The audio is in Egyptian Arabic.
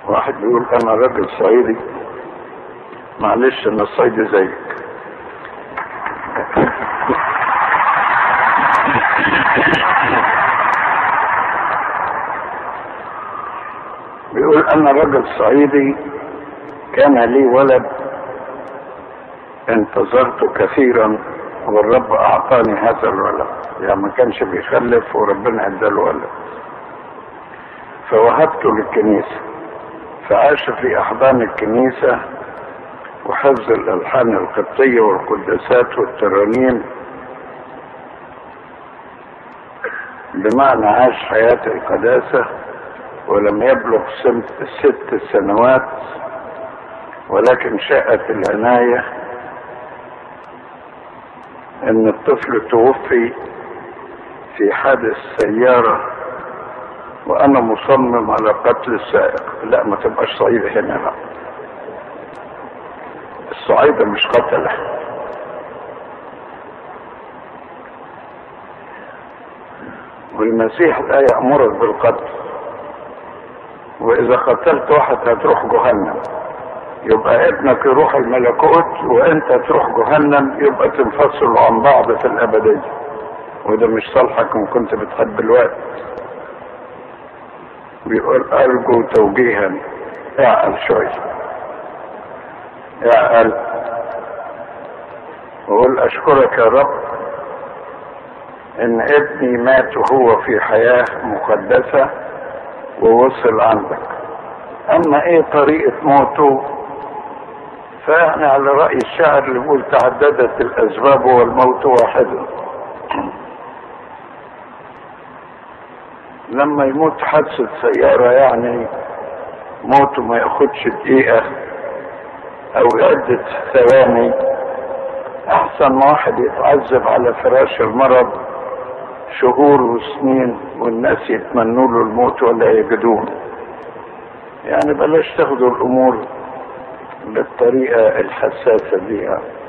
واحد بيقول انا راجل صعيدي معلش انا صعيدي زيك بيقول انا راجل صعيدي كان لي ولد انتظرت كثيرا والرب اعطاني هذا الولد يعني ما كانش بيخلف وربنا اداله ولد فوهبته للكنيسه فعاش في احضان الكنيسه وحفظ الالحان القبطيه والقداسات والترانيم بمعنى عاش حياه القداسه ولم يبلغ ست سنوات ولكن شاءت العنايه ان الطفل توفي في حادث سياره وانا مصمم على قتل السائق لا ما تبقاش صعيدة هنا لا الصعيدة مش قتلة والمسيح لا يأمرك بالقتل واذا قتلت واحد هتروح جهنم يبقى ابنك يروح الملكوت وانت تروح جهنم يبقى تنفصلوا عن بعض في الابدية وده مش صالحك ان كنت بتحب الوقت بيقول ارجو توجيها اعقل شوية اعقل وقول اشكرك يا رب ان ابني مات وهو في حياة مقدسة ووصل عندك اما ايه طريقة موته فاحنا على رأي الشاعر اللي بيقول تعددت الاسباب والموت واحد لما يموت حادثة سيارة يعني موته ما ياخدش دقيقة او عدة ثواني احسن ما واحد يتعذب على فراش المرض شهور وسنين والناس يتمنوا له الموت ولا يجدون يعني بلاش تاخدوا الامور بالطريقة الحساسة دي يعني.